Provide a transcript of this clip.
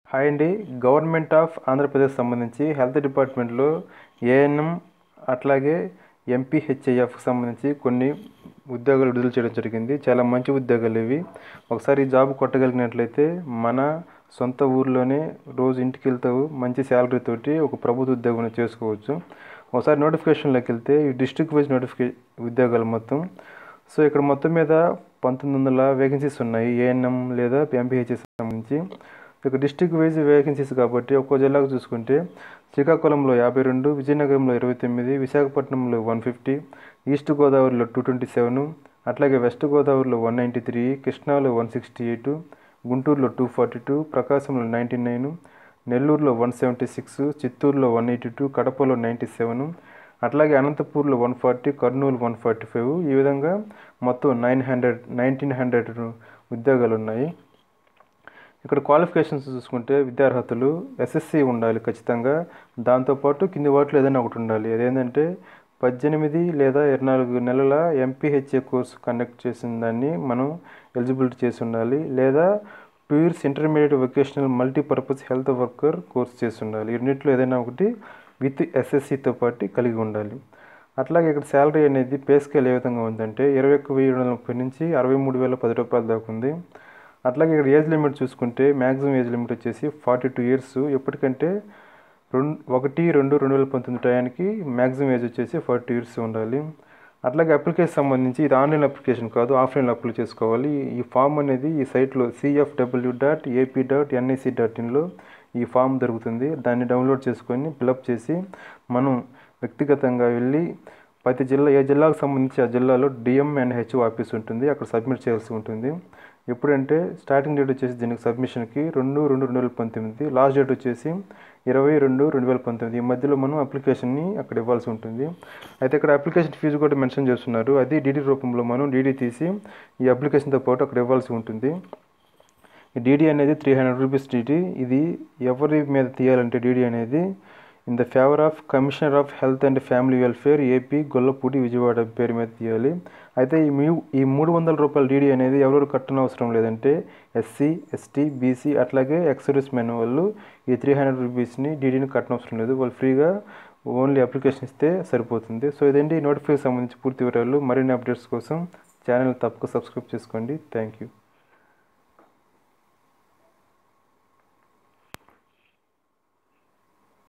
hi అండి government of Andhra Pradesh సంబంధించి health డిపార్ట్మెంట్లో ఏఎన్ఎం అట్లాగే ఎంపీహెచ్ఐఎఫ్కి సంబంధించి కొన్ని ఉద్యోగాలు విడుదల చేయడం జరిగింది చాలా మంచి ఉద్యోగాలు ఇవి ఒకసారి ఈ జాబ్ కొట్టగలిగినట్లయితే మన సొంత ఊర్లోనే రోజు ఇంటికి వెళ్తావు మంచి శాలరీ తోటి ఒక ప్రభుత్వ ఉద్యోగం చేసుకోవచ్చు ఒకసారి నోటిఫికేషన్లోకి వెళ్తే ఈ డిస్ట్రిక్ట్ వైజ్ నోటిఫికే ఉద్యోగాలు మొత్తం సో ఇక్కడ మొత్తం మీద పంతొమ్మిది వందల వేకెన్సీస్ ఉన్నాయి ఏఎన్ఎం లేదా ఎంపీహెచ్ఎస్ సంబంధించి ఇక డిస్ట్రిక్ట్ వైజ్ వేకెన్సీస్ కాబట్టి ఒక్కో జిల్లాకు చూసుకుంటే శ్రీకాకుళంలో యాభై రెండు విజయనగరంలో ఇరవై తొమ్మిది విశాఖపట్నంలో వన్ ఫిఫ్టీ ఈస్ట్ గోదావరిలో టూ ట్వంటీ సెవెన్ అట్లాగే వెస్ట్ గోదావరిలో వన్ నైంటీ త్రీ కృష్ణాలో వన్ సిక్స్టీ ఎయిట్ గుంటూరులో టూ ఫార్టీ టూ ప్రకాశంలో నైంటీ నైన్ నెల్లూరులో వన్ సెవెంటీ సిక్స్ చిత్తూరులో వన్ ఎయిటీ టూ కడపలో నైంటీ సెవెన్ అట్లాగే అనంతపూర్లో one forty Kurnool one forty five ఈ విధంగా మొత్తం నైన్ హండ్రెడ్ నైన్టీన్ హండ్రెడ్ ఉద్యోగాలు ఉన్నాయి ఇక్కడ క్వాలిఫికేషన్స్ చూసుకుంటే విద్యార్హతలు ఎస్ఎస్సి ఉండాలి ఖచ్చితంగా దాంతోపాటు కింది వాటిలో ఏదైనా ఒకటి ఉండాలి అదేంటంటే పద్దెనిమిది లేదా ఇరవై నాలుగు నెలల ఎంపీహెచ్ఏ కోర్సు కండక్ట్ చేసిన దాన్ని మనం ఎలిజిబిలిటీ చేసి ఉండాలి లేదా two years intermediate vocational multipurpose health worker course చేసి ఉండాలి ఈ రెండిట్లో ఏదైనా ఒకటి విత్ ఎస్ఎస్సితో పాటు కలిగి ఉండాలి అట్లాగే ఇక్కడ శాలరీ అనేది పే స్కేల్ ఏ విధంగా ఉందంటే ఇరవై ఒక్క వెయ్యి రెండు వందల ముప్పై నుంచి అరవై మూడు వేల పది రూపాయల దాకా ఉంది అట్లాగే ఇక్కడ ఏజ్ లిమిట్ చూసుకుంటే మ్యాక్సిమం ఏజ్ లిమిట్ వచ్చేసి ఫార్టీ టూ ఇయర్స్ ఎప్పటికంటే రెండు ఒకటి రెండు రెండు వేల పంతొమ్మిది టయానికి మ్యాక్సిమం ఏజ్ వచ్చేసి ఫార్టీ ఇయర్స్ ఉండాలి అట్లాగే అప్లికేషన్ సంబంధించి ఇది ఆన్లైన్ అప్లికేషన్ కాదు ఆఫ్లైన్లో అప్లై చేసుకోవాలి ఈ ఫామ్ అనేది ఈ సైట్లో CFW dot AP dot NIC dot ఇన్లో ఈ ఫామ్ దొరుకుతుంది దాన్ని డౌన్లోడ్ చేసుకొని ఫిలప్ చేసి మనం వ్యక్తిగతంగా వెళ్ళి ప్రతి జిల్లా ఏ జిల్లాకు సంబంధించి ఆ జిల్లాలో డిఎం అండ్ హెచ్ఓ ఆఫీస్ ఉంటుంది అక్కడ సబ్మిట్ చేయాల్సి ఉంటుంది ఎప్పుడంటే స్టార్టింగ్ డేట్ వచ్చేసి దీనికి సబ్మిషన్కి రెండు రెండు రెండు వేల పంతొమ్మిది లాస్ట్ డేట్ వచ్చేసి ఇరవై రెండు రెండు వేల పంతొమ్మిది ఈ మధ్యలో మనం అప్లికేషన్ని అక్కడ ఇవ్వాల్సి ఉంటుంది అయితే ఇక్కడ అప్లికేషన్ ఫీజు కూడా మెన్షన్ చేస్తున్నారు అది డీడీ రూపంలో మనం డీడీ తీసి ఈ అప్లికేషన్తో పాటు అక్కడ ఇవ్వాల్సి ఉంటుంది ఈ డీడీ అనేది త్రీ హండ్రెడ్ రూపీస్ డీడీ ఇది ఎవరి మీద తీయాలంటే డీడీ అనేది in the favour of commissioner of health and family welfare AP Gollapudi Vijayawada పేరు మీద తీయాలి అయితే ఈ మీ ఈ మూడు వందల రూపాయల డీడీ అనేది ఎవరెవరు కట్టనవసరం అవసరం లేదంటే ఎస్సీ ఎస్టీ బీసీ అట్లాగే ఎక్సర్వీస్ మెన్ వాళ్ళు ఈ త్రీ హండ్రెడ్ రూపీస్ని డీడీని కట్టనవసరం లేదు వాళ్ళు ఫ్రీగా ఓన్లీ అప్లికేషన్ ఇస్తే సరిపోతుంది సో ఇదండి నోటిఫికేషన్ సంబంధించి పూర్తి వివరాలు మరిన్ని అప్డేట్స్ కోసం ఛానల్ తప్పక సబ్స్క్రైబ్ చేసుకోండి థ్యాంక్ యూ